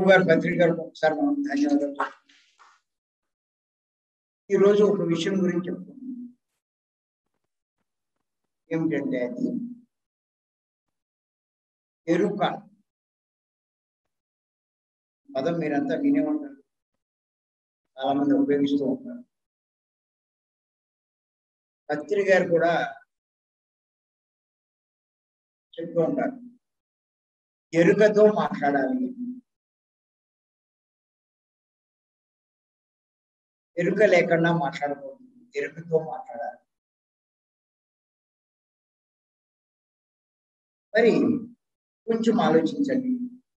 గారు పత్రిక గారికి ఒకసారి మనం ధన్యవాదాలు చెప్పుకుందాం. ఈరోజు ఒక విషయం గురించి చెప్పుకుందాం ఏమిటంటే అది ఎరుక పదం మీరంతా వినే ఉంటారు చాలా మంది ఉపయోగిస్తూ ఉంటారు పత్రి గారు కూడా చెప్తూ ఉంటారు ఎరుకతో మాట్లాడాలి ఎరుక లేకుండా మాట్లాడకూడదు ఎరుకతో మాట్లాడాలి మరి కొంచెం ఆలోచించండి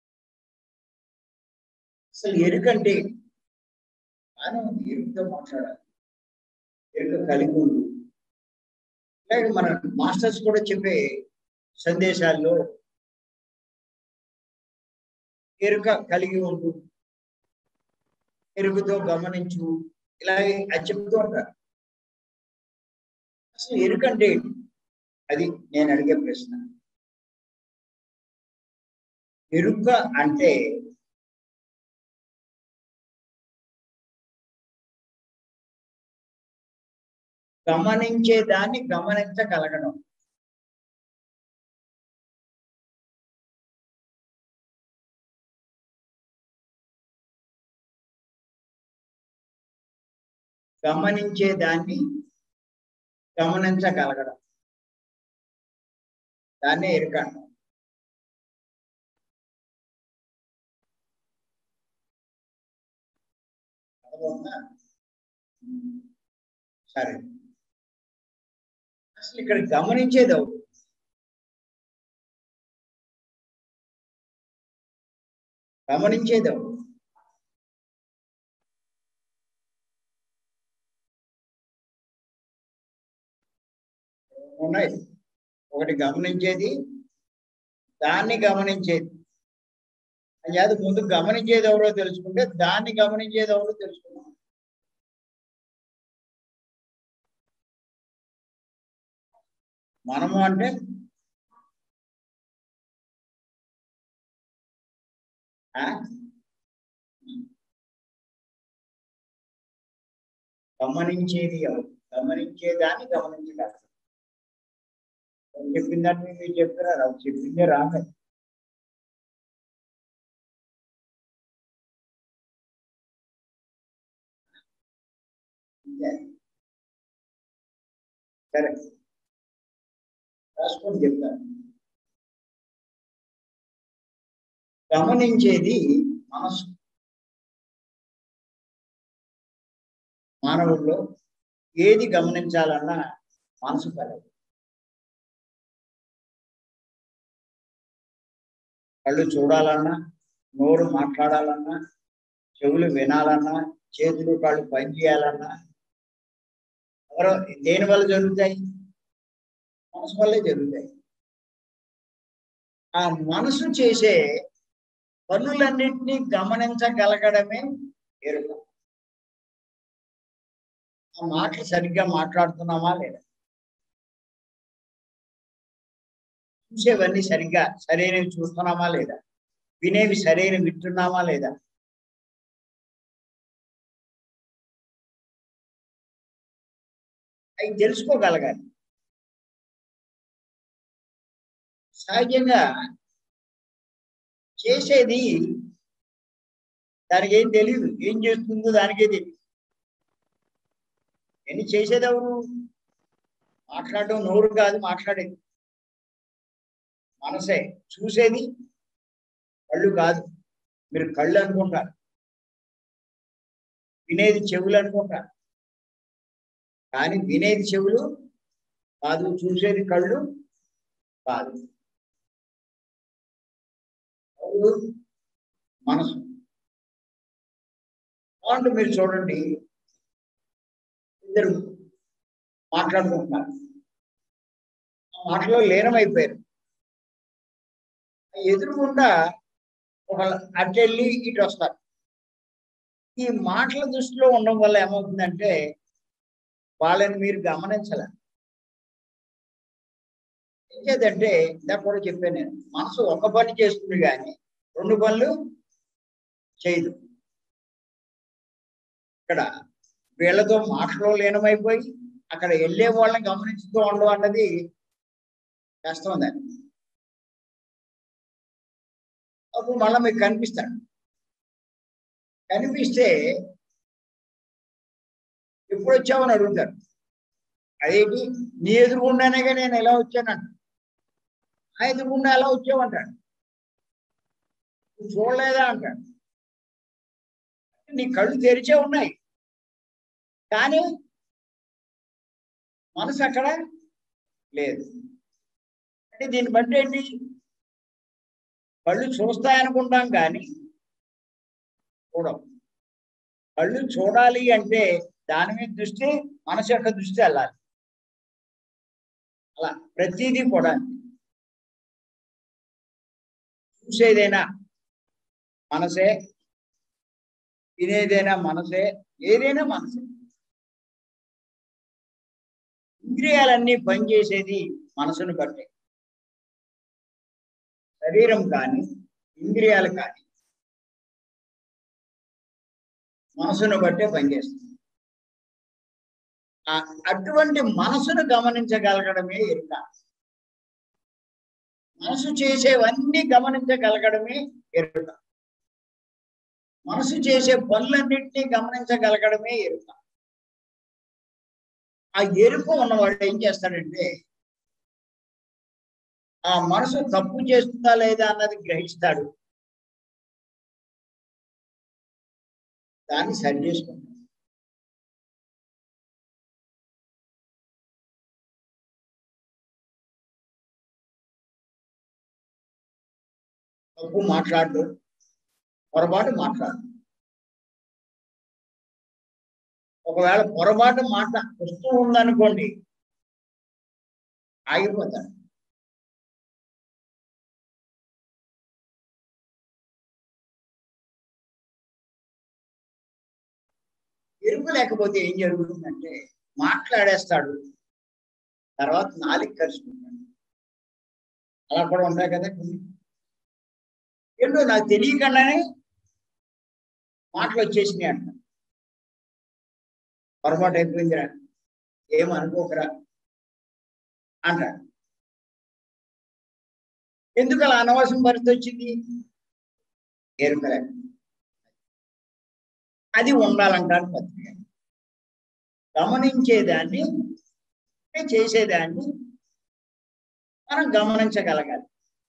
అసలు ఎరుకంటే మనం ఎరుకతో మాట్లాడాలి ఎరుక కలిగి ఉంది అలాగే మన మాస్టర్స్ కూడా చెప్పే సందేశాల్లో ఎరుక కలిగి ఉండు ఎరుకుతో గమనించు ఇలాగే అది చెప్తూ ఉంటారు అసలు ఎరుకంటే ఏంటి? అది నేను అడిగే ప్రశ్న ఎరుక అంటే గమనించే దాన్ని గమనించగలగడం గమనించే దాన్ని గమనించగలగడం దాన్నే ఎరుక అంటాం. అర్థమవుతుందా? సరే అసలు ఇక్కడ గమనించేది ఎవరు గమనించేది ఎవరు ఉన్నాయి ఒకటి గమనించేది దాన్ని గమనించేది అది ముందు గమనించేది ఎవరో తెలుసుకుంటే దాన్ని గమనించేది ఎవరో తెలుసుకున్నాం మనము అంటే ఆ? గమనించేది ఎవరు గమనించేదాన్ని గమనించగలరు చెప్పిన దాన్ని మీరు చెప్తున్నారు అవి చెప్పిందే రామే అంతే. సరే రాసుకొని చెప్తాను గమనించేది మనసు మానవుల్లో ఏది గమనించాలన్నా మనసు కలదు కళ్ళు చూడాలన్నా నోరు మాట్లాడాలన్నా చెవులు వినాలన్నా చేతులు కాళ్ళు పని చేయాలన్నా ఎవరో దేని వల్ల జరుగుతాయి మనసు వల్లే జరుగుతాయి ఆ మనసు చేసే పనులన్నింటినీ గమనించగలగడమే ఎరుక ఆ మాటలు సరిగ్గా మాట్లాడుతున్నామా లేదా చూసేవన్నీ సరిగ్గా సరైనవి చూస్తున్నామా లేదా వినేవి సరైనవి వింటున్నామా లేదా అవి తెలుసుకోగలగాలి సహజంగా చేసేది దానికి ఏం తెలియదు ఏం చేస్తుందో దానికే తెలియదు ఎన్ని చేసేది ఎవరు మాట్లాడడం నోరు కాదు మాట్లాడేది మనసే చూసేది కళ్ళు కాదు మీరు కళ్ళు అనుకుంటారు వినేది చెవులు అనుకుంటారు కానీ వినేది చెవులు కాదు చూసేది కళ్ళు కాదు కళ్ళు మనసు కాబట్టి మీరు చూడండి ఇద్దరు మాట్లాడుకుంటున్నారు ఆ మాటలో లీనమైపోయారు ఎదురుగుండా ఒక అటెళ్ళి ఇటు వస్తారు ఈ మాటల దృష్టిలో ఉండడం వల్ల ఏమవుతుందంటే వాళ్ళని మీరు గమనించాల ఏం చేద్దంటే ఇందాక కూడా చెప్పాను నేను మనసు ఒక పని చేస్తుంది కానీ రెండు పనులు చేయదు ఇక్కడ వీళ్ళతో మాటలో లీనమైపోయి అక్కడ వెళ్ళే వాళ్ళని గమనించుతూ ఉండడం అన్నది కష్టం దాన్ని అప్పుడు మళ్ళీ మీకు కనిపిస్తాడు కనిపిస్తే ఎప్పుడు వచ్చావని అడుగుతారు అదేంటి నీ ఎదురుగుండానేగా నేను ఎలా వచ్చానంట ఆ ఎదురుగుండా ఎలా వచ్చావంటాడు నువ్వు చూడలేదా అంటాడు నీ కళ్ళు తెరిచే ఉన్నాయి కానీ మనసు అక్కడ లేదు అంటే దీన్ని బట్టి ఏంటి కళ్ళు చూస్తాయనుకుంటాం కానీ చూడవు కళ్ళు చూడాలి అంటే దాని మీద దృష్టి మనసు యొక్క దృష్టి వెళ్ళాలి అలా ప్రతిదీ కూడా చూసేదైనా మనసే వినేదైనా మనసే ఏదైనా మనసే ఇంద్రియాలన్నీ పనిచేసేది మనసును బట్టే శరీరం కానీ ఇంద్రియాలు కానీ మనసును బట్టే పనిచేస్తుంది ఆ అటువంటి మనసును గమనించగలగడమే ఎరుక మనసు చేసేవన్నీ గమనించగలగడమే ఎరుక మనసు చేసే పనులన్నింటినీ గమనించగలగడమే ఎరుక ఆ ఎరుక ఉన్నవాడు ఏం చేస్తాడంటే ఆ మనసు తప్పు చేస్తుందా లేదా అన్నది గ్రహిస్తాడు దాన్ని సరి చేసుకుంటాడు తప్పు మాట్లాడు పొరపాటు మాట్లాడు ఒకవేళ పొరపాటు మాట వస్తూ ఉందనుకోండి ఆగిపోతాడు ఎరుపు లేకపోతే ఏం జరుగుతుందంటే మాట్లాడేస్తాడు తర్వాత నాలుగు కలుసుకుంటాడు అలా కూడా ఉంటాయి కదా కొన్ని ఏంటో నాకు తెలియకుండానే మాటలు వచ్చేసినాయి అంట పొరపాటు అయిపోయిందిరా ఏమనుకోకరా అంటాడు ఎందుకు అలా అనవసరం పరిస్థితి వచ్చింది ఎరుకలే అది ఉండాలంటారు పత్రిక గమనించేదాన్ని చేసేదాన్ని మనం గమనించగలగాలి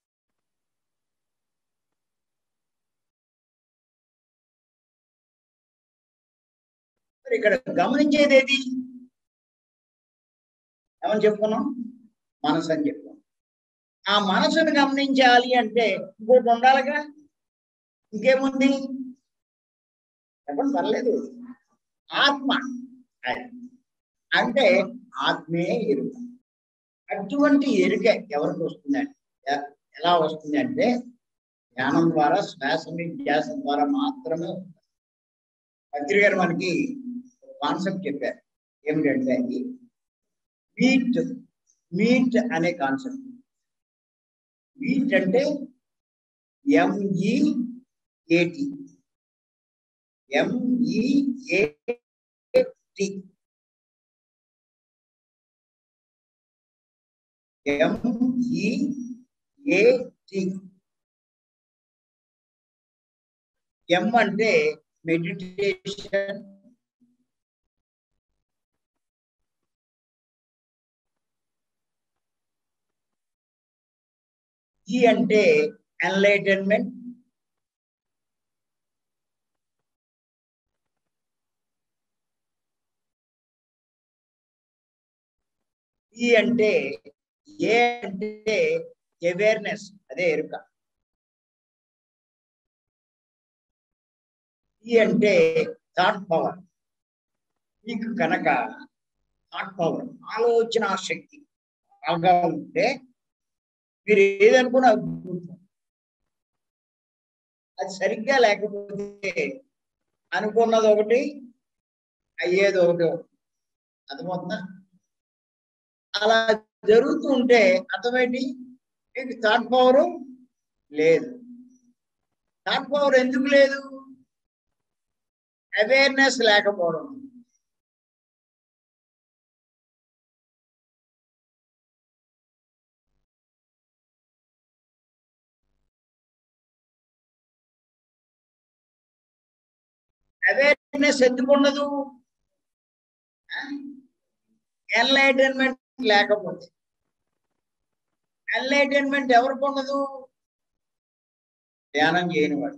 మరి ఇక్కడ గమనించేది ఏది ఏమని చెప్పుకున్నాం మనసు అని చెప్పుకున్నాం ఆ మనసును గమనించాలి అంటే ఇంకోటి ఉండాలిగా ఇంకేముంది చెప్పండి పర్లేదు ఆత్మ అది. అంటే ఆత్మే ఎరుక అటువంటి ఎరుక ఎవరికి వస్తుందండి ఎ- ఎలా వస్తుంది అంటే ధ్యానం ద్వారా శ్వాస ధ్యాస ద్వారా మాత్రమే వస్తుంది పత్రి గారు మనకి కాన్సెప్ట్ చెప్పారు ఏమిటంటే అది మీట్ మీట్ అనే కాన్సెప్ట్ మీట్ అంటే ఎంఈఏటి ఎంఈఏటి ఎంఈఏటి ఎం అంటే మెడిటేషన్ ఈ అంటే ఎన్లైటన్మెంట్ ఈ అంటే ఏ అంటే అవేర్నెస్ అదే ఎరుక ఈ అంటే థాట్ పవర్ మీకు కనుక థాట్ పవర్ ఆలోచన శక్తి బాగా ఉంటే మీరు ఏదనుకున్నా అది గుర్తు. అది సరిగ్గా లేకపోతే అనుకున్నది ఒకటి అయ్యేది ఒకటి అర్థమవుతుందా అలా జరుగుతూ ఉంటే అర్థమేంటి మీకు థాట్ పవర్ లేదు థాట్ పవర్ ఎందుకు లేదు అవేర్నెస్ లేకపోవడం అవేర్నెస్ ఎందుకు ఉండదు ఎన్లైటన్మెంట్ లేకపోతే ఎన్లైటన్మెంట్ ఎవరికి ఉండదు ధ్యానం చేయని వాడు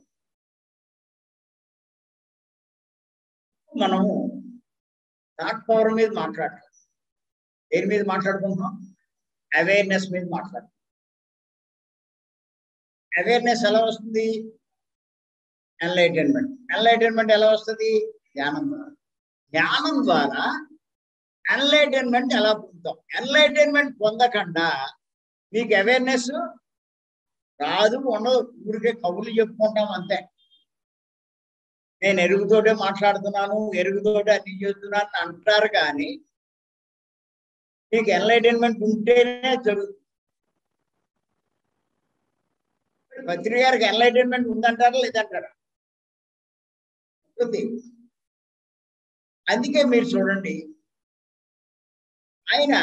మనము థాట్ పవర్ మీద మాట్లాడతాం దేని మీద మాట్లాడుకుంటున్నాం అవేర్నెస్ మీద మాట్లాడుతాం అవేర్నెస్ ఎలా వస్తుంది ఎన్లైటన్మెంట్ ఎన్లైటన్మెంట్ ఎలా వస్తుంది ధ్యానం ద్వారా ధ్యానం ద్వారా ఎన్లైటన్మెంట్ ఎలా పొందుతాం ఎన్లైటన్మెంట్ పొందకుండా మీకు అవేర్నెస్ రాదు ఉండదు ఊరికే కబుర్లు చెప్పుకుంటాం అంతే నేను ఎరుగుతోటే మాట్లాడుతున్నాను ఎరుగుతోటే అన్ని చేస్తున్నాను అంటారు కానీ మీకు ఎన్లైటన్మెంట్ ఉంటేనే జరుగుతుంది పత్రిక గారికి ఎన్లైటన్మెంట్ ఉందంటారా లేదంటారా ఉంటుంది అందుకే మీరు చూడండి ఆయన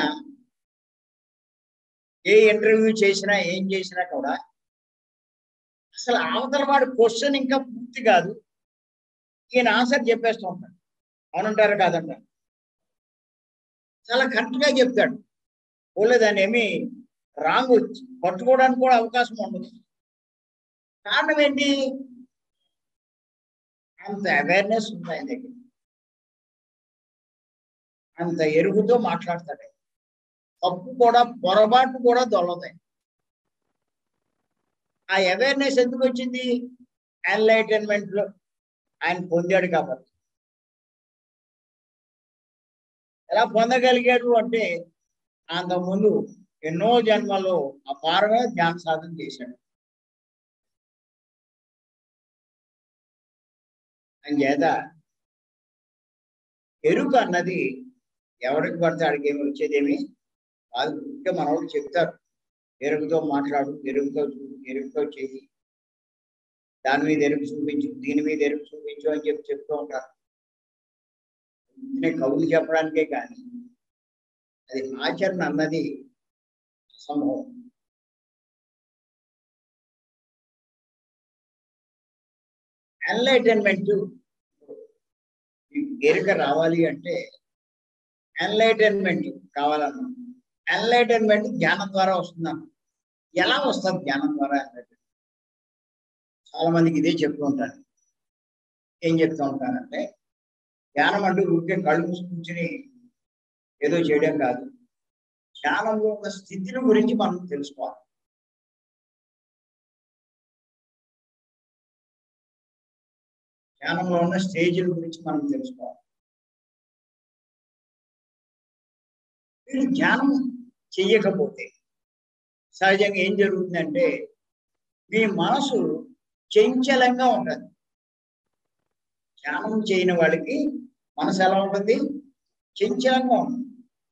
ఏ ఇంటర్వ్యూ చేసినా ఏం చేసినా కూడా అసలు అవతల వాడు క్వశ్చన్ ఇంకా పూర్తి కాదు ఈయన ఆన్సర్ చెప్పేస్తూ ఉంటాడు అవునంటారు కాదంటారు చాలా కరెక్ట్ గా చెప్తాడు పోలే దాన్ని ఏమి రాంగ్ పట్టుకోవడానికి కూడా అవకాశం ఉండదు కారణం ఏంటి అంత అవేర్నెస్ ఉంది ఆయన దగ్గర అంత ఎరుగుతో మాట్లాడతాడు తప్పు కూడా పొరపాటు కూడా దొల్లతాయి ఆ అవేర్నెస్ ఎందుకు వచ్చింది ఎన్లైటన్మెంట్ లో ఆయన పొందాడు కాబట్టి ఎలా పొందగలిగాడు అంటే అంతకుముందు ఎన్నో జన్మలో అపారమే ధ్యాన సాధన చేశాడు అంచేత ఎరుక అన్నది ఎవరికి పడితే ఆడికి ఏమి వచ్చేదేమి కాదు ఇంకా మన వాళ్ళు చెప్తారు ఎరుకుతో మాట్లాడు ఎరుకుతో చూడు ఎరుకుతో చేయి దాని మీద ఎరుపు చూపించు దీని మీద ఎరుపు చూపించు అని చెప్పి చెప్తూ ఉంటారు కవులు చెప్పడానికే కానీ అది ఆచరణ అన్నది అసంభవం ఎన్లైటన్మెంట్ ఎరుక రావాలి అంటే ఎన్లైటన్మెంట్ కావాలన్నా ఎన్లైటన్మెంట్ జ్ఞానం ద్వారా వస్తుందన్న ఎలా వస్తుంది జ్ఞానం ద్వారా ఎన్లైటన్మెంట్ చాలా మందికి ఇదే చెప్తూ ఉంటాను ఏం చెప్తూ ఉంటానంటే ధ్యానం అంటూ ఊరికే కళ్ళు మూసుకుంటుని ఏదో చేయడం కాదు ధ్యానంలో ఉన్న స్థితిని గురించి మనం తెలుసుకోవాలి ధ్యానంలో ఉన్న స్టేజ్ల గురించి మనం తెలుసుకోవాలి మీరు ధ్యానం చెయ్యకపోతే సహజంగా ఏం జరుగుతుందంటే మీ మనసు చంచలంగా ఉంటుంది ధ్యానం చేయని వాళ్ళకి మనసు ఎలా ఉంటుంది చంచలంగా ఉంటుంది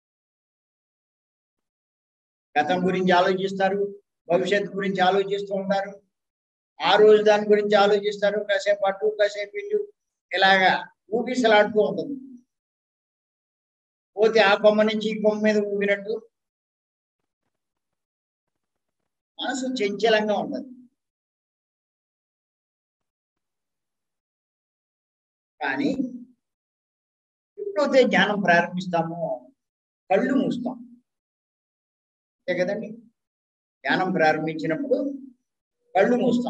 గతం గురించి ఆలోచిస్తారు భవిష్యత్తు గురించి ఆలోచిస్తూ ఉంటారు ఆ రోజు దాని గురించి ఆలోచిస్తారు కాసేపు అటు కాసేపు ఇటు ఇలాగా ఊగిసలాడుతూ ఉంటుంది పోతే ఆ కొమ్మ నుంచి ఈ కొమ్మ మీద ఊగినట్టు మనసు చంచలంగా ఉంటుంది కానీ ఎప్పుడైతే జ్ఞానం ప్రారంభిస్తామో కళ్ళు మూస్తాం అంతే కదండి ధ్యానం ప్రారంభించినప్పుడు కళ్ళు మూస్తాం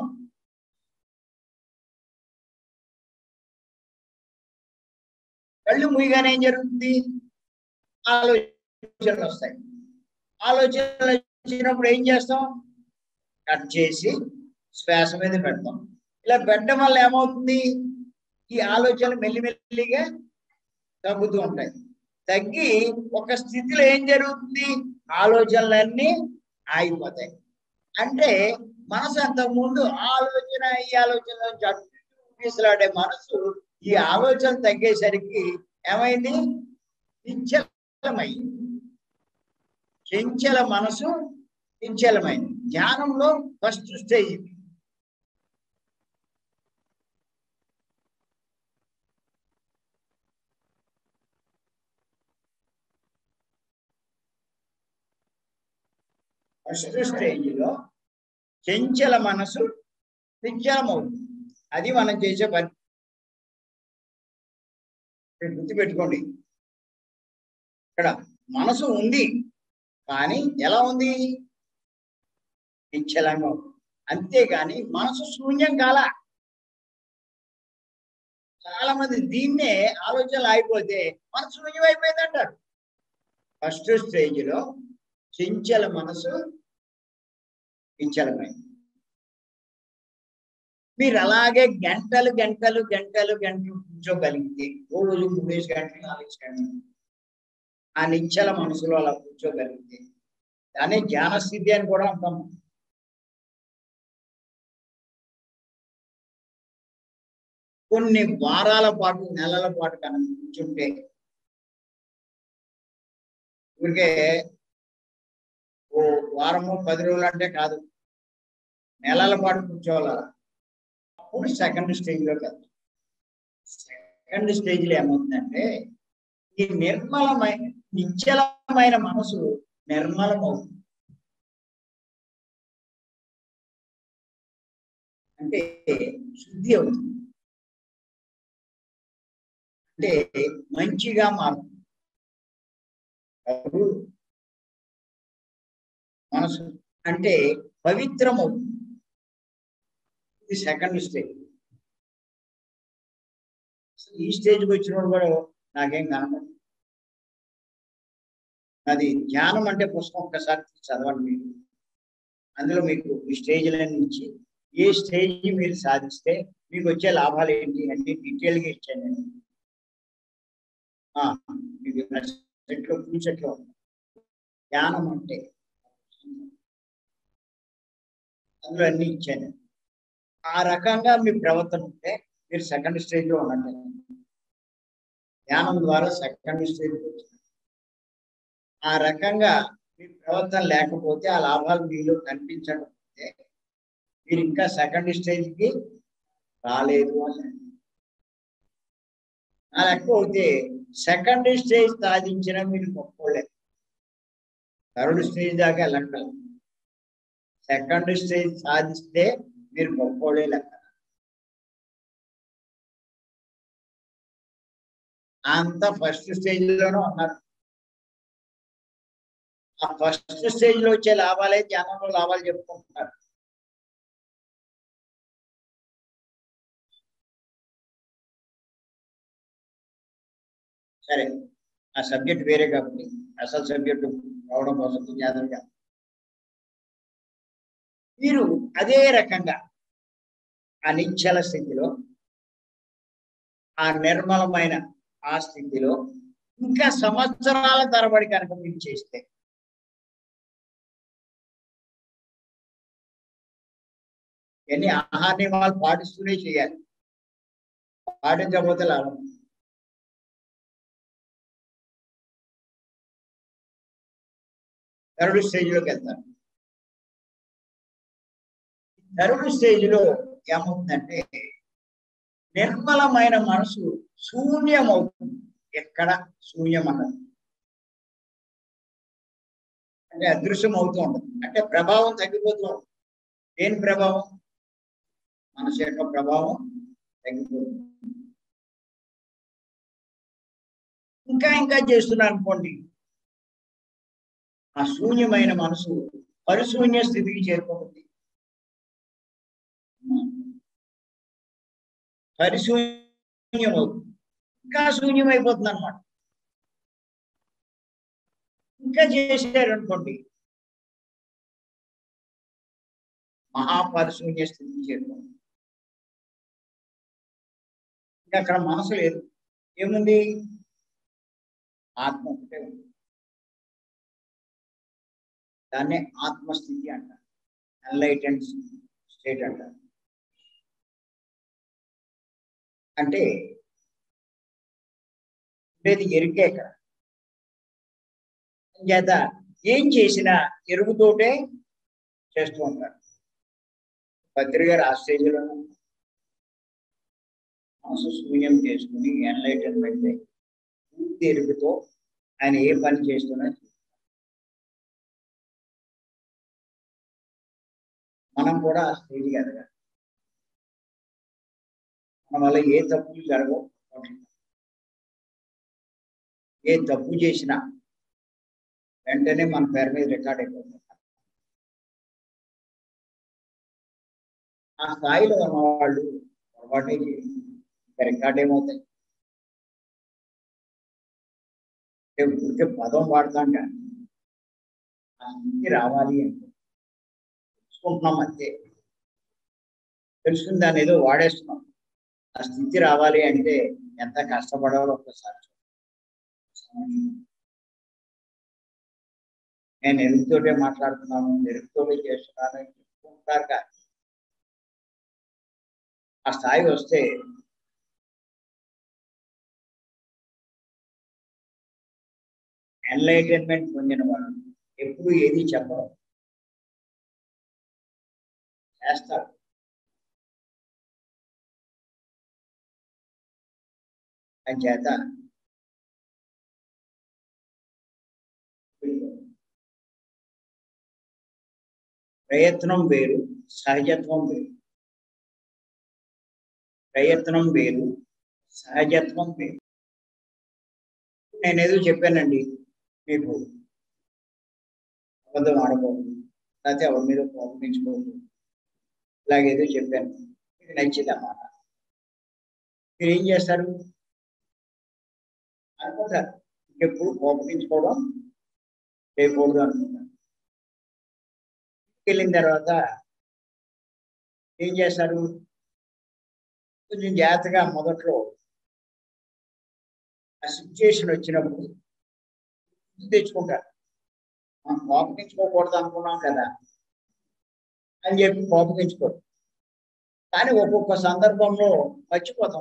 కళ్ళు మూయగానే ఏం జరుగుతుంది ఆలోచనలు వస్తాయి ఆలోచనలు వచ్చినప్పుడు ఏం చేస్తాం కట్ చేసి శ్వాస మీద పెడతాం ఇలా పెట్టడం వల్ల ఏమవుతుంది ఈ ఆలోచనలు మెల్లిమెల్లిగా తగ్గుతూ ఉంటాయి తగ్గి ఒక స్థితిలో ఏం జరుగుతుంది ఆలోచనలన్నీ ఆగిపోతాయి అంటే మనసు అంతకు ముందు ఆలోచన ఈ ఆలోచన చీసలాడే మనసు ఈ ఆలోచన తగ్గేసరికి ఏమైంది నిశ్చలమైంది చెంచల మనసు నిశ్చలమైంది ధ్యానంలో ఫస్ట్ స్టేజ్ ఇది ఫస్ట్ స్టేజ్ లో చెంచల మనసు నిశ్చలమవుతుంది అది మనం చేసే పని మీరు గుర్తుపెట్టుకోండి ఇక్కడ మనసు ఉంది కానీ ఎలా ఉంది నిశ్చలంగా ఉంది అంతేగాని మనసు శూన్యం కాల చాలా మంది దీన్నే ఆలోచనలు అయిపోతే మనసు శూన్యం అయిపోయింది అంటారు ఫస్ట్ స్టేజ్ లో చెంచల మనసు నిశ్చలమైంది మీరు అలాగే గంటలు గంటలు గంటలు గంటలు కూర్చోగలిగితే రోజు మూడేసి గంటలు నాలుగు గంటలు ఆ నిశ్చల మనసులో అలా కూర్చోగలిగితే దాన్ని జ్ఞాన స్థితి అని కూడా అంటాము కొన్ని వారాల పాటు నెలల పాటు కనుక కూర్చుంటే ఊరికే ఓ వారము పది రోజులు అంటే కాదు నెలల పాటు కూర్చోవాల అప్పుడు సెకండ్ స్టేజ్లోకి వెళ్తాం సెకండ్ స్టేజ్లో ఏమవుతుందంటే ఈ నిర్మలమైన నిశ్చలమైన మనసు నిర్మలం అవుతుంది అంటే శుద్ధి అవుతుంది అంటే మంచిగా మారుతుంది అప్పుడు మనసు అంటే పవిత్రం అవుతుంది ఇది సెకండ్ స్టేజ్ ఈ స్టేజ్కి వచ్చినప్పుడు కూడా నాకేం కనపడదు అది ధ్యానం అంటే పుస్తకం ఒక్కసారి చదవండి మీరు అందులో మీకు ఈ స్టేజ్ల నుంచి ఏ స్టేజ్ మీరు సాధిస్తే మీకు వచ్చే లాభాలు ఏంటి అన్ని డీటెయిల్గా ఇచ్చాను నేను మీకు సెట్లో ఫుల్ సెట్లో ధ్యానం అంటే అందులో అన్ని ఇచ్చాను ఆ రకంగా మీ ప్రవర్తన ఉంటే మీరు సెకండ్ స్టేజ్లో ఉన్నట్టు ధ్యానం ద్వారా సెకండ్ స్టేజ్కి వచ్చిన ఆ రకంగా మీ ప్రవర్తన లేకపోతే ఆ లాభాలు మీలో కనిపించకపోతే మీరు ఇంకా సెకండ్ స్టేజ్కి రాలేదు అని నా లెక్క అయితే సెకండ్ స్టేజ్ సాధించిన మీరు గొప్పలే థర్డ్ స్టేజ్ దాకా వెళ్ళక్కల సెకండ్ స్టేజ్ సాధిస్తే మీరు గొప్పలే లెక్క అంతా ఫస్ట్ స్టేజ్ లోనే ఉన్నారు ఆ ఫస్ట్ స్టేజ్ లో వచ్చే లాభాలే ధ్యానంలో లాభాలు చెప్పుకుంటున్నారు సరే ఆ సబ్జెక్ట్ వేరే కాబట్టి అసలు సబ్జెక్ట్ రావడం కోసం జాగ్రత్తగా మీరు అదే రకంగా ఆ నిశ్చల స్థితిలో ఆ నిర్మలమైన ఆ స్థితిలో ఇంకా సంవత్సరాల తరబడి కనుక మీరు చేస్తే ఎన్ని ఆహార నియమాలు పాటిస్తూనే చేయాలి పాటించకపోతే లాభం థర్డ్ స్టేజ్లోకి వెళ్తారు థర్డ్ స్టేజ్లో ఏమవుతుందంటే నిర్మలమైన మనసు శూన్యం అవుతుంది ఎక్కడ శూన్యం అన్నది అంటే అదృశ్యం అవుతూ ఉంటుంది అంటే ప్రభావం తగ్గిపోతూ ఉంటుంది దేని ప్రభావం మనసు యొక్క ప్రభావం తగ్గిపోతుంది ఇంకా ఇంకా చేస్తున్నారు అనుకోండి ఆ శూన్యమైన మనసు పరిశూన్య స్థితికి చేరుకుంటుంది పరిశూన్యం అవుతుంది ఇంకా శూన్యం అయిపోతుంది అనమాట ఇంకా చేశారు అనుకోండి మహాపరిశూన్య స్థితికి చేరుకుంటుంది ఇంకా అక్కడ మనసు లేదు ఏముంది ఆత్మ ఒకటే ఉంది దాన్నే ఆత్మస్థితి అంటారు ఎన్లైటెండ్ స్టేట్ అంటారు అంటే ఉండేది ఎరుకే ఇక్కడ చేత ఏం చేసినా ఎరుగుతోటే చేస్తూ ఉంటారు భద్రి గారు ఆ స్టేజ్లో మనసు శూన్యం చేసుకుని ఎన్లైటన్మెంట్ పూర్తి ఎరుగుతో ఆయన ఏ పని చేస్తున్నా మనం కూడా ఆ స్థితికి ఎదగాలి మన వల్ల ఏ తప్పులు జరగవు ఏ తప్పు చేసినా వెంటనే మన పేరు మీద రికార్డ్ అయిపోతుంది ఆ స్థాయిలో ఉన్నవాళ్ళు పొరపాటే చేయరు. ఇంకా రికార్డ్ ఏమవుతాయి ఊరికే పదం వాడతాం కానీ ఆ స్థితి రావాలి అంటే తెలుసుకుంటున్నాం అంతే తెలుసుకుని దాన్ని ఏదో వాడేస్తున్నాం ఆ స్థితి రావాలి అంటే ఎంత కష్టపడాలో ఒక్కసారి చూడండి. నేను ఎరుపుతోటే మాట్లాడుతున్నాను ఎరుపుతోటే చేస్తున్నాను అని చెప్పుకుంటారు కానీ ఆ స్థాయి వస్తే ఎన్లైటన్మెంట్ పొందిన వాళ్ళు ఎప్పుడు ఏది చెప్పరు చేస్తారు అని చేత ప్రయత్నం వేరు సహజత్వం వేరు ప్రయత్నం వేరు సహజత్వం వేరు నేను ఏదో చెప్పానండి మీకు అబద్ధం ఆడకూడదు లేకపోతే ఎవరి మీద కోపగించుకోవద్దు ఇలాగేదో చెప్పాను మీకు నచ్చింది అన్నమాట మీరు ఏం చేస్తారు అనుకుంటారు ఎప్పుడు కోపగించుకోవడం చేయకూడదు అనుకుంటారు వెళ్ళిన తర్వాత ఏం చేస్తారు కొంచెం జాగ్రత్తగా మొదట్లో ఆ సిచ్యుయేషన్ వచ్చినప్పుడు గుర్తు తెచ్చుకుంటారు మనం కోపగించుకోకూడదు అనుకున్నాం కదా అని చెప్పి కోపగించుకోరు కానీ ఒక్కొక్క సందర్భంలో మర్చిపోతాం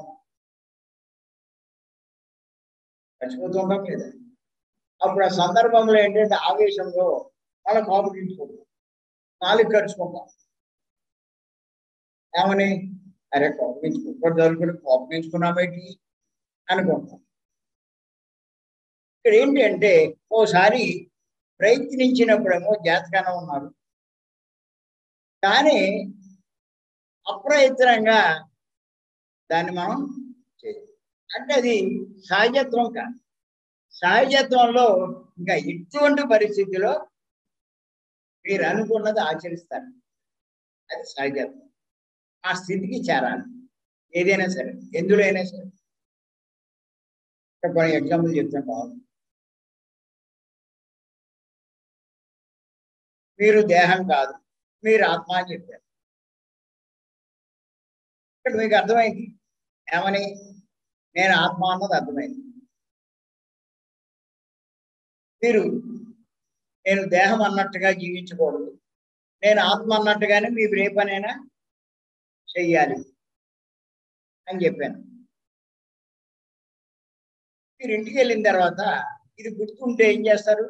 మర్చిపోతుంటాం లేదా అప్పుడు ఆ సందర్భంలో ఏంటంటే ఆవేశంలో వాళ్ళ కోపగించుకుంటాం నాలుగు ఖర్చుకుంటాం ఏమని అరే కోపగించుకోకూడదు అనుకుని కోపగించుకున్నామేంటి అనుకుంటాం ఇక్కడ ఏంటి అంటే ఓసారి ప్రయత్నించినప్పుడేమో జాతకాన ఉన్నారు కానీ అప్రయత్నంగా దాన్ని మనం చేయాలి అంటే అది సహజత్వం కాదు సహజత్వంలో ఇంకా ఎటువంటి పరిస్థితిలో మీరు అనుకున్నది ఆచరిస్తారు అది సహజత్వం ఆ స్థితికి చేరాలి ఏదైనా సరే ఎందులో అయినా సరే కొన్ని ఎగ్జాంపుల్ చెప్తాను బాగుంది మీరు దేహం కాదు మీరు ఆత్మ అని చెప్పారు ఇక్కడ మీకు అర్థమైంది ఏమని నేను ఆత్మ అన్నది అర్థమైంది మీరు నేను దేహం అన్నట్టుగా జీవించకూడదు నేను ఆత్మ అన్నట్టుగానే మీరు ఏ పనైనా చెయ్యాలి అని చెప్పాను మీరు ఇంటికి వెళ్ళిన తర్వాత ఇది గుర్తుంటే ఏం చేస్తారు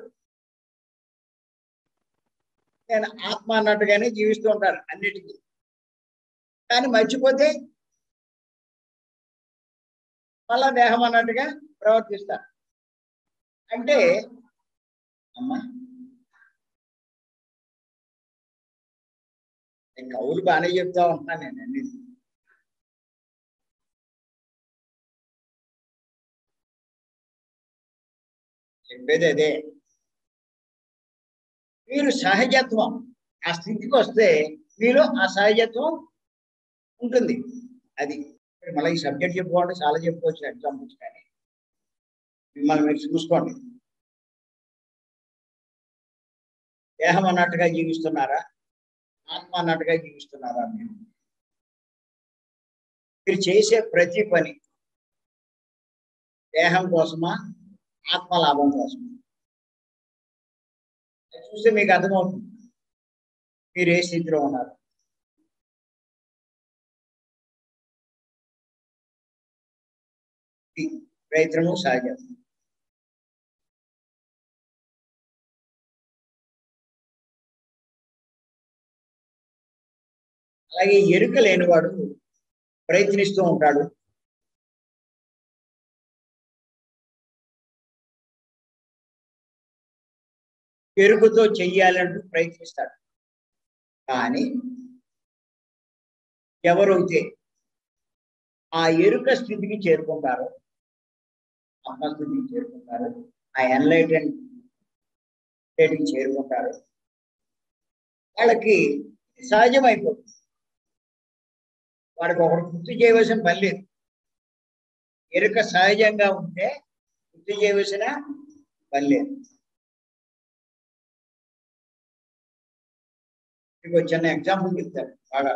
నేను ఆత్మ అన్నట్టుగానే జీవిస్తూ ఉంటారు అన్నిటికీ కానీ మర్చిపోతే మళ్ళా దేహం అన్నట్టుగా ప్రవర్తిస్తారు అంటే అమ్మా నేను కవులు బాగానే చెప్తా ఉంటున్నాను నేను అన్ని చెప్పేది అదే మీరు సహజత్వం ఆ స్థితికి వస్తే మీలో ఆ సహజత్వం ఉంటుంది అది మళ్ళీ ఈ సబ్జెక్ట్ చెప్పుకోవాలంటే చాలా చెప్పుకోవచ్చు ఎగ్జాంపుల్స్ కానీ మిమ్మల్ని మీరు చూసుకోండి దేహం అన్నట్టుగా జీవిస్తున్నారా ఆత్మ అన్నట్టుగా జీవిస్తున్నారా మీరు మీరు చేసే ప్రతి పని దేహం కోసమా ఆత్మ లాభం కోసమా అది చూస్తే మీకు అర్థమవుతుంది మీరు ఏ స్థితిలో ఉన్నారు ఈ ప్రయత్నము సహజం అలాగే ఎరుక లేనివాడు ప్రయత్నిస్తూ ఉంటాడు ఎరుకతో చెయ్యాలంటూ ప్రయత్నిస్తాడు కానీ ఎవరైతే ఆ ఎరుక స్థితికి చేరుకుంటారో ఆత్మస్థితికి చేరుకుంటారు ఆ ఎన్లైటెన్ స్టేట్కి చేరుకుంటారు వాళ్ళకి సహజమైపోతుంది వాడికి ఒకటి గుర్తు చేయవలసిన పని లేదు ఎరుక సహజంగా ఉంటే గుర్తు చేయవలసిన పని లేదు మీకు చిన్న ఎగ్జాంపుల్ చెప్తారు బాగా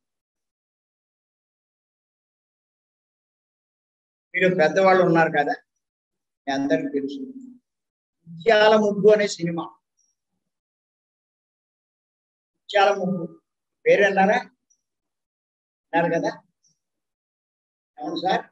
మీరు పెద్దవాళ్ళు ఉన్నారు కదా మీ అందరికి తెలుసు ముత్యాల ముగ్గు అనే సినిమా ముత్యాల ముగ్గు పేరు అన్నారా అన్నారు కదా అవును సార్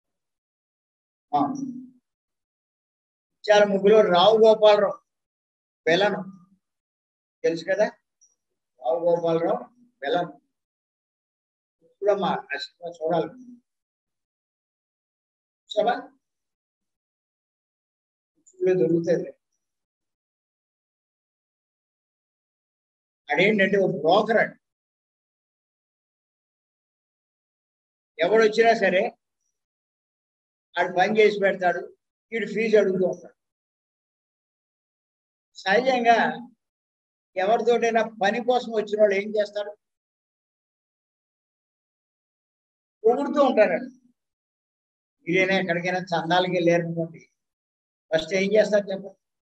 ముత్యాల ముగ్గులో రావు గోపాలరావు బెలను తెలుసు కదా రావు గోపాలరావు బెలను చూడమ్మా ఆ సినిమా చూడాలి చూసావా చూడ దొరుకుతుంది అదేంటంటే ఒక బ్రోకర్ అండి ఎవడు వచ్చినా సరే ఆడు పని చేసి పెడతాడు వీడు ఫీజు అడుగుతూ ఉంటాడు సహజంగా ఎవరితోటైనా పని కోసం వచ్చిన వాళ్ళు ఏం చేస్తారు పొగుడుతూ ఉంటారండి మీరైనా ఎక్కడికైనా చందాలకి వెళ్ళారనుకోండి ఫస్ట్ ఏం చేస్తారు చెప్పండి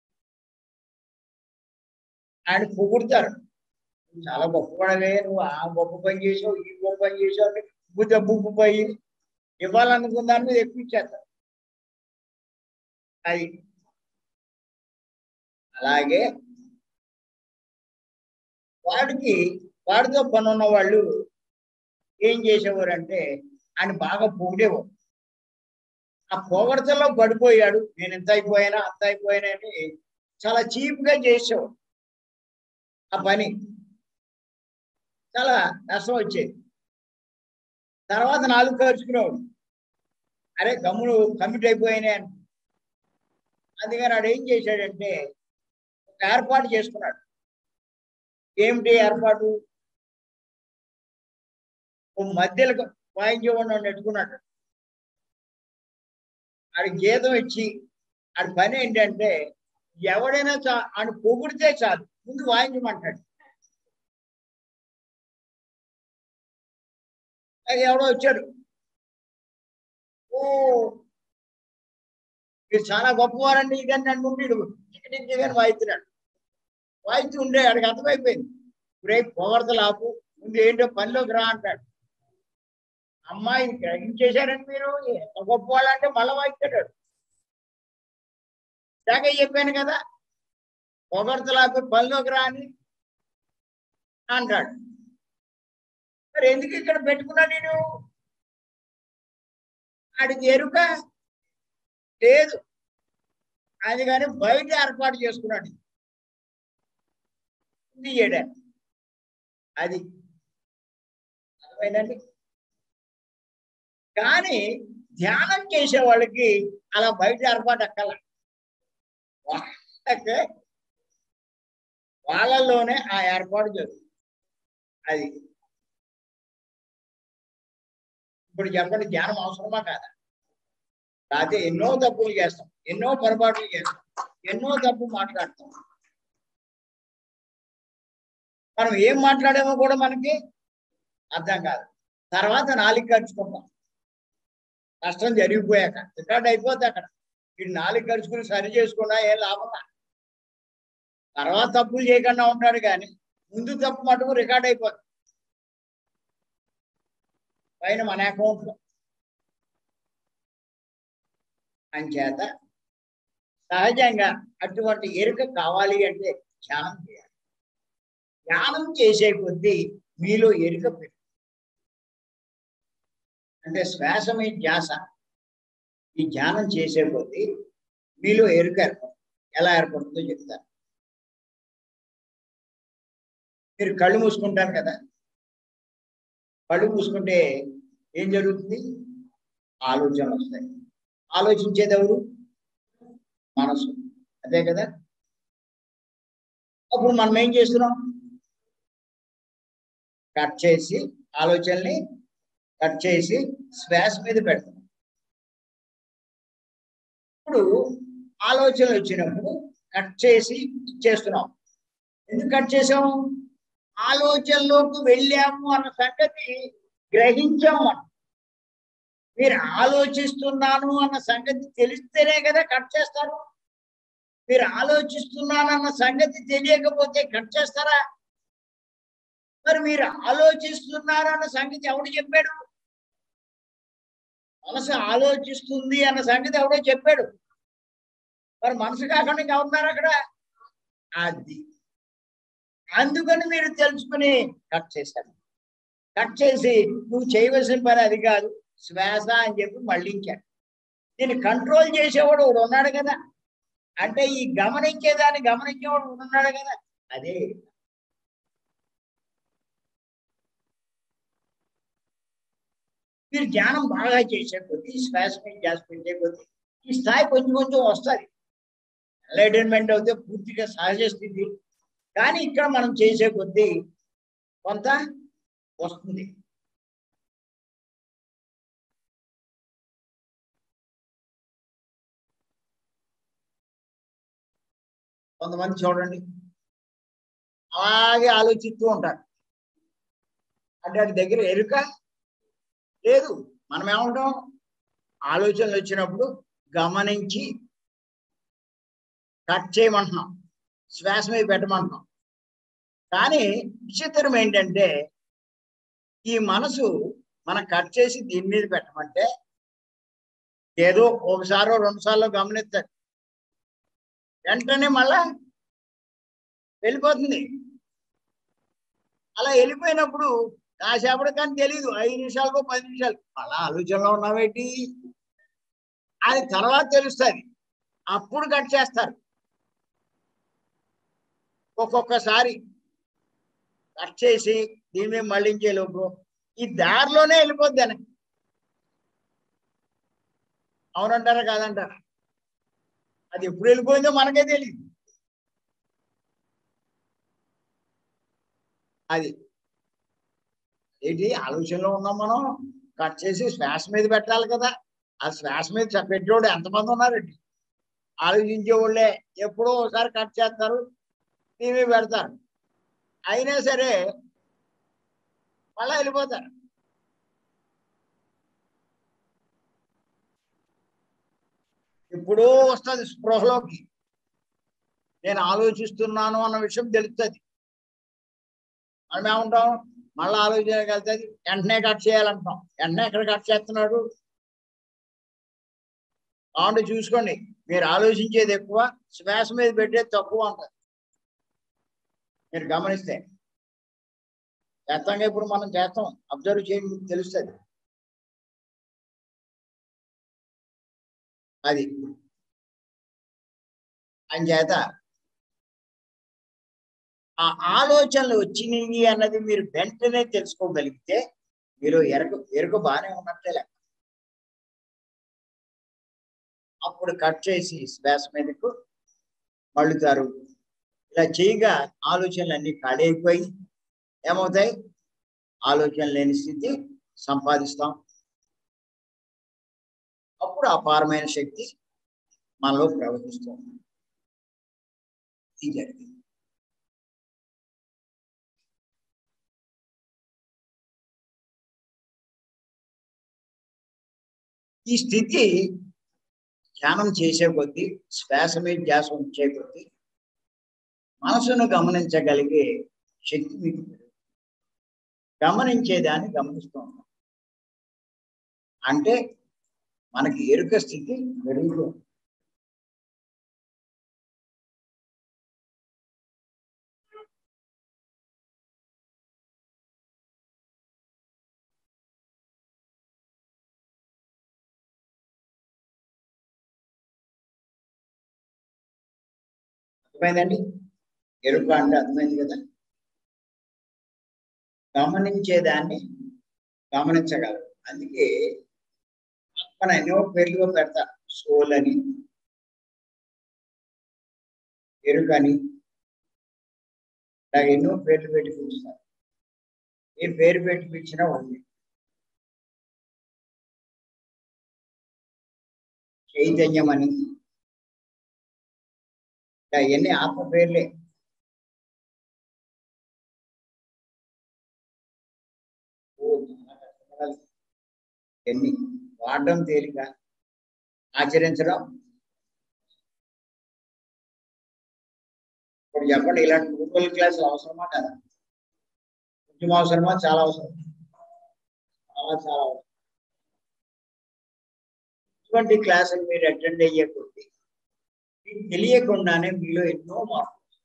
ఆయన పొగుడుతారు నువ్వు చాలా గొప్పవాడవే నువ్వు ఆ గొప్ప పని చేసావు ఈ గొప్ప పని చేసావు అంటే బుద్ధ బుబ్బు పోయి ఇవ్వాలనుకున్న దాని మీద ఎక్కువ ఇచ్చేస్తారు అది అలాగే వాడికి వాడితో పని ఉన్న వాళ్ళు ఏం చేసేవారు అంటే ఆయన బాగా పొగిడేవారు ఆ పొగడతలో పడిపోయాడు నేను ఎంత అయిపోయానా అంత అయిపోయానా అని చాలా చీప్ గా చేసేవాడు ఆ పని చాలా నష్టం వచ్చేది తర్వాత నాలుగు ఖర్చుకునేవాడు అరే గమ్మును కమిట్ అయిపోయినాయి అని అందుకని వాడు ఏం చేశాడంటే ఒక ఏర్పాటు చేసుకున్నాడు ఏమిటి ఏర్పాటు ఓ మధ్యలో వాయించేవాడిని నెట్టుకున్నాడు ఆడి గీతం ఇచ్చి ఆడి పని ఏంటంటే ఎవడైనా చా ఆడు పొగిడితే చాలు ముందు వాయించమంటాడు అది ఎవడో వచ్చాడు ఓ మీరు చాలా గొప్పవారండి ఇదని అనుకుంటే టికెట్ దిగని వాయిస్తున్నాడు వాయిస్తూ ఉండే ఆడికి అర్థమైపోయింది బ్రేక్ పొగడతలు ఆపు ముందు ఏంటో పనిలోకి రా అంటాడు అమ్మాయి గ్రహించేశారని మీరు ఎంత గొప్ప వాళ్ళంటే మళ్ళా వాయిస్తాడు దాకా చెప్పాను కదా పొగడతలాపి పనిలోకి రా అని అంటాడు మరి ఎందుకు ఇక్కడ పెట్టుకున్నా నేను ఆడికి ఎరుక లేదు అది కానీ బయట ఏర్పాటు చేసుకున్నాడు ఇది చేయడానికి అది అర్థమైందండి కానీ ధ్యానం చేసే వాళ్ళకి అలా బయట ఏర్పాటు అక్కల వాళ్ళకి వాళ్ళలోనే ఆ ఏర్పాటు జరుగుతుంది అది ఇప్పుడు చెప్పండి ధ్యానం అవసరమా కాదా లేకపోతే ఎన్నో తప్పులు చేస్తాం ఎన్నో పొరపాట్లు చేస్తాం ఎన్నో తప్పు మాట్లాడతాం మనం ఏం మాట్లాడామో కూడా మనకి అర్థం కాదు తర్వాత నాలుగు ఖర్చుకుంటాం కష్టం జరిగిపోయాక రికార్డ్ అయిపోద్ది అక్కడ వీడు నాలుగు ఖర్చుకుని సరి చేసుకున్నా ఏం లాభం తర్వాత తప్పులు చేయకుండా ఉంటాడు కానీ ముందు తప్పు మటుకు రికార్డ్ అయిపోద్ది పైన మన అకౌంట్లో అంచేత సహజంగా అటువంటి ఎరుక కావాలి అంటే ధ్యానం చేయాలి ధ్యానం చేసే కొద్దీ మీలో ఎరుక పెట్టు అంటే శ్వాస మీ ధ్యాస ఈ ధ్యానం చేసే కొద్దీ మీలో ఎరుక ఏర్పడుతుంది ఎలా ఏర్పడుతుందో చెప్తాను మీరు కళ్ళు మూసుకుంటారు కదా కళ్ళు మూసుకుంటే ఏం జరుగుతుంది ఆలోచనలు వస్తాయి ఆలోచించేది ఎవరు మనసు అదే కదా అప్పుడు మనం ఏం చేస్తున్నాం కట్ చేసి ఆలోచనల్ని కట్ చేసి శ్వాస మీద పెడతాం ఇప్పుడు ఆలోచనలు వచ్చినప్పుడు కట్ చేసి ఇచ్చేస్తున్నాం ఎందుకు కట్ చేసాం ఆలోచనలోకి వెళ్ళాము అన్న సంగతి గ్రహించాము మనం మీరు ఆలోచిస్తున్నాను అన్న సంగతి తెలిస్తేనే కదా కట్ చేస్తారు మీరు ఆలోచిస్తున్నానన్న సంగతి తెలియకపోతే కట్ చేస్తారా మరి మీరు ఆలోచిస్తున్నారన్న సంగతి ఎవడు చెప్పాడు మనసు ఆలోచిస్తుంది అన్న సంగతి ఎవడో చెప్పాడు మరి మనసు కాకుండా ఇంకా ఉన్నారు అక్కడ అది అందుకని మీరు తెలుసుకుని కట్ చేశారు కట్ చేసి నువ్వు చేయవలసిన పని అది కాదు శ్వాస అని చెప్పి మళ్ళించాడు దీన్ని కంట్రోల్ చేసేవాడు ఒకడు ఉన్నాడు కదా అంటే ఈ గమనించేదాన్ని గమనించేవాడు ఒకడు ఉన్నాడు కదా అదే మీరు ధ్యానం బాగా చేసే కొద్దీ శ్వాస మీద ధ్యాస పెట్టే కొద్దీ ఈ స్థాయి కొంచెం కొంచెం వస్తుంది ఎంటర్టైన్మెంట్ అయితే పూర్తిగా సహజ స్థితి కానీ ఇక్కడ మనం చేసే కొద్దీ కొంత వస్తుంది కొంతమంది చూడండి అలాగే ఆలోచిస్తూ ఉంటారు అంటే వాడి దగ్గర ఎరుక లేదు మనం ఏమంటాం ఆలోచనలు వచ్చినప్పుడు గమనించి కట్ చేయమంటున్నాం శ్వాస మీద పెట్టమంటున్నాం కానీ విచిత్రం ఏంటంటే ఈ మనసు మనం కట్ చేసి దీని మీద పెట్టమంటే ఏదో ఒకసారో రెండు సార్లు గమనిస్తారు వెంటనే మళ్ళా వెళ్ళిపోతుంది అలా వెళ్ళిపోయినప్పుడు కాసేపటి కానీ తెలియదు ఐదు నిమిషాలకు పది నిమిషాలు అలా ఆలోచనలో ఉన్నావేంటి అది తర్వాత తెలుస్తుంది అప్పుడు కట్ చేస్తారు ఒక్కొక్కసారి కట్ చేసి దీని మీద మళ్ళించే లోపు ఈ దారిలోనే వెళ్ళిపోద్ది అని అవునంటారా కాదంటారా అది ఎప్పుడు వెళ్ళిపోయిందో మనకే తెలియదు అది ఏంటి ఆలోచనలో ఉన్నాం మనం కట్ చేసి శ్వాస మీద పెట్టాలి కదా ఆ శ్వాస మీద పెట్టేవాడు ఎంతమంది ఉన్నారండి ఆలోచించే వాళ్ళే ఎప్పుడో ఒకసారి కట్ చేస్తారు టీవీ పెడతారు అయినా సరే మళ్ళా వెళ్ళిపోతారు ఎప్పుడో వస్తుంది స్పృహలోకి నేను ఆలోచిస్తున్నాను అన్న విషయం తెలుస్తుంది మనం ఏమంటాం మళ్ళీ ఆలోచనకి వెళ్తుంది వెంటనే కట్ చేయాలంటాం వెంటనే ఎక్కడ కట్ చేస్తున్నాడు కాబట్టి చూసుకోండి మీరు ఆలోచించేది ఎక్కువ శ్వాస మీద పెట్టేది తక్కువ అంటారు మీరు గమనిస్తే చేస్తాం ఇప్పుడు మనం చేస్తాం అబ్జర్వ్ చేయండి మీకు తెలుస్తుంది అది చేత ఆ ఆలోచనలు వచ్చినాయి అన్నది మీరు వెంటనే తెలుసుకోగలిగితే మీరు ఎరక ఎరుక బాగానే ఉన్నట్టే లెక్క అప్పుడు కట్ చేసి శ్వాస మీదకు మళ్ళుతారు ఇలా చేయగా ఆలోచనలు అన్ని ఖాళీ అయిపోయి ఏమవుతాయి ఆలోచన లేని స్థితి సంపాదిస్తాం అప్పుడు అపారమైన శక్తి మనలో ప్రవహిస్తుంది ఇది జరిగింది ఈ స్థితి ధ్యానం చేసే కొద్దీ శ్వాస మీద ధ్యాస ఉంచే కొద్దీ మనసును గమనించగలిగే శక్తి మీకు గమనించేదాన్ని గమనిస్తూ ఉంటాం అంటే మనకి ఎరుక స్థితి పెరుగుతుంది అర్థమైందండి ఎరుక అంటే అర్థమైంది కదా గమనించేదాన్ని గమనించగలరు అందుకే మన ఎన్నో పేర్లు పెడతారు సోల్ అని ఎరుకని ఇలాగ ఎన్నో పేర్లు పెట్టి పిలుస్తారు ఏ పేరు పెట్టి పిలిచినా ఉంది చైతన్యం అని అవన్నీ ఆత్మ పేర్లే ఓ, చాలా కష్టపడాలి. ఎన్ని వాడడం తేలిక ఆచరించడం ఇప్పుడు చెప్పండి ఇలాంటి గూగుల్ క్లాసులు అవసరమా కదా కొంచెం అవసరమా చాలా అవసరం చాలా చాలా అవసరం ఇటువంటి క్లాసులు మీరు అటెండ్ అయ్యే కొద్దీ మీకు తెలియకుండానే మీలో ఎన్నో మార్పులు వస్తాయి.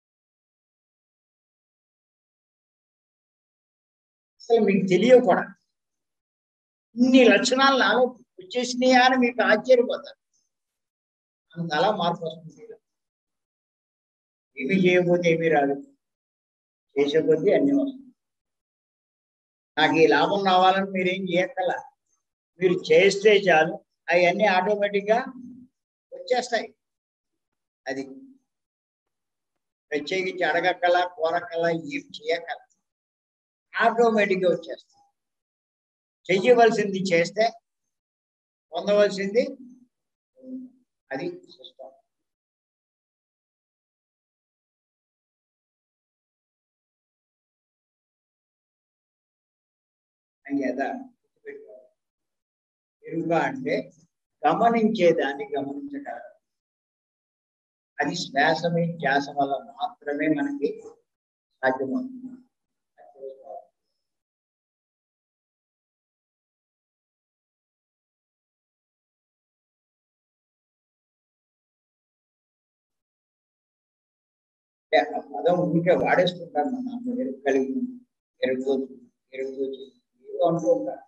అసలు మీకు తెలియవు కూడా ఇన్ని లక్షణాలు నాలో వచ్చేసినాయా అని మీకు ఆశ్చర్యపోతారు అంతలా మార్పు వస్తుంది మీలో. ఏమీ చేయకపోతే ఏమీ రాదు చేసే కొద్దీ అన్ని వస్తాయి నాకు ఈ లాభం రావాలని మీరు ఏం చేయక్కల మీరు చేస్తే చాలు అవన్నీ ఆటోమేటిక్గా వచ్చేస్తాయి అది ప్రత్యేకించి అడగక్కల కోరక్కల ఏం చేయక్కల ఆటోమేటిక్గా వచ్చేస్తాయి చెయ్యవలసింది చేస్తే పొందవలసింది అది సిస్టమ్ అయ్యేదా ఎరుక అంటే గమనించేదాన్ని గమనించగలరు అది శ్వాసమే ధ్యాస వల్ల మాత్రమే మనకి సాధ్యమవుతుంది అది తెలుసుకోవాలి. అంటే ఆ పదం ఊరికే వాడేస్తుంటారు మన ఎరుకు కలిగి ఎరుకు ఎరుకు ఏదో అంటూ ఉంటారు